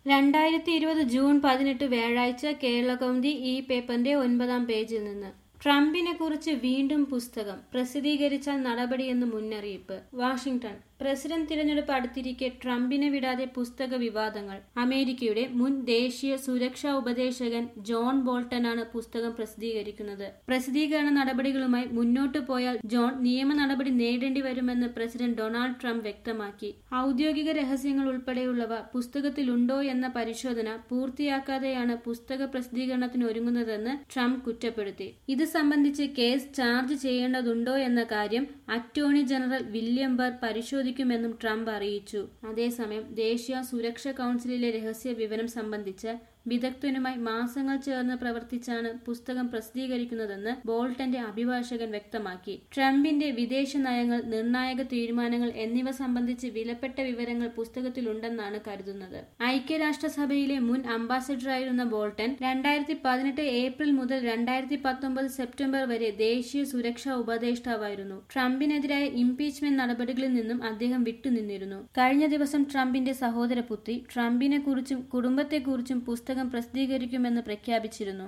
രണ്ടായിരത്തി ഇരുപത് ജൂൺ പതിനെട്ട് വ്യാഴാഴ്ച കേരളകൗമുദി ഈ പേപ്പറിന്റെ ഒൻപതാം പേജിൽ നിന്ന് ട്രംപിനെ കുറിച്ച് വീണ്ടും പുസ്തകം പ്രസിദ്ധീകരിച്ചാൽ നടപടിയെന്ന് മുന്നറിയിപ്പ് വാഷിംഗ്ടൺ പ്രസിഡന്റ് തിരഞ്ഞെടുപ്പ് അടുത്തിരിക്കെ ട്രംപിനെ വിടാതെ പുസ്തക വിവാദങ്ങൾ അമേരിക്കയുടെ മുൻ ദേശീയ സുരക്ഷാ ഉപദേശകൻ ജോൺ ബോൾട്ടനാണ് പുസ്തകം പ്രസിദ്ധീകരിക്കുന്നത് പ്രസിദ്ധീകരണ നടപടികളുമായി മുന്നോട്ടു പോയാൽ ജോൺ നിയമ നടപടി നേരിടേണ്ടി വരുമെന്ന് പ്രസിഡന്റ് ഡൊണാൾഡ് ട്രംപ് വ്യക്തമാക്കി ഔദ്യോഗിക രഹസ്യങ്ങൾ ഉൾപ്പെടെയുള്ളവ പുസ്തകത്തിലുണ്ടോ എന്ന പരിശോധന പൂർത്തിയാക്കാതെയാണ് പുസ്തക പ്രസിദ്ധീകരണത്തിന് ഒരുങ്ങുന്നതെന്ന് ട്രംപ് കുറ്റപ്പെടുത്തി ഇത് സംബന്ധിച്ച് കേസ് ചാർജ് ചെയ്യേണ്ടതുണ്ടോ എന്ന കാര്യം അറ്റോർണി ജനറൽ വില്യം ബർ പരിശോധിക്കുമെന്നും ട്രംപ് അറിയിച്ചു അതേസമയം ദേശീയ സുരക്ഷാ കൌൺസിലിലെ രഹസ്യ വിവരം സംബന്ധിച്ച് വിദഗ്ധനുമായി മാസങ്ങൾ ചേർന്ന് പ്രവർത്തിച്ചാണ് പുസ്തകം പ്രസിദ്ധീകരിക്കുന്നതെന്ന് ബോൾട്ടന്റെ അഭിഭാഷകൻ വ്യക്തമാക്കി ട്രംപിന്റെ വിദേശ നയങ്ങൾ നിർണായക തീരുമാനങ്ങൾ എന്നിവ സംബന്ധിച്ച് വിലപ്പെട്ട വിവരങ്ങൾ പുസ്തകത്തിലുണ്ടെന്നാണ് കരുതുന്നത് ഐക്യരാഷ്ട്രസഭയിലെ മുൻ അംബാസഡറായിരുന്ന ബോൾട്ടൻ രണ്ടായിരത്തി പതിനെട്ട് ഏപ്രിൽ മുതൽ രണ്ടായിരത്തി പത്തൊമ്പത് സെപ്റ്റംബർ വരെ ദേശീയ സുരക്ഷാ ഉപദേഷ്ടാവായിരുന്നു ട്രംപിനെതിരായ ഇംപീച്ച്മെന്റ് നടപടികളിൽ നിന്നും അദ്ദേഹം വിട്ടുനിന്നിരുന്നു കഴിഞ്ഞ ദിവസം ട്രംപിന്റെ സഹോദരപുത്രി ട്രംപിനെ കുറിച്ചും കുടുംബത്തെക്കുറിച്ചും പുസ്തകം പ്രസിദ്ധീകരിക്കുമെന്ന് പ്രഖ്യാപിച്ചിരുന്നു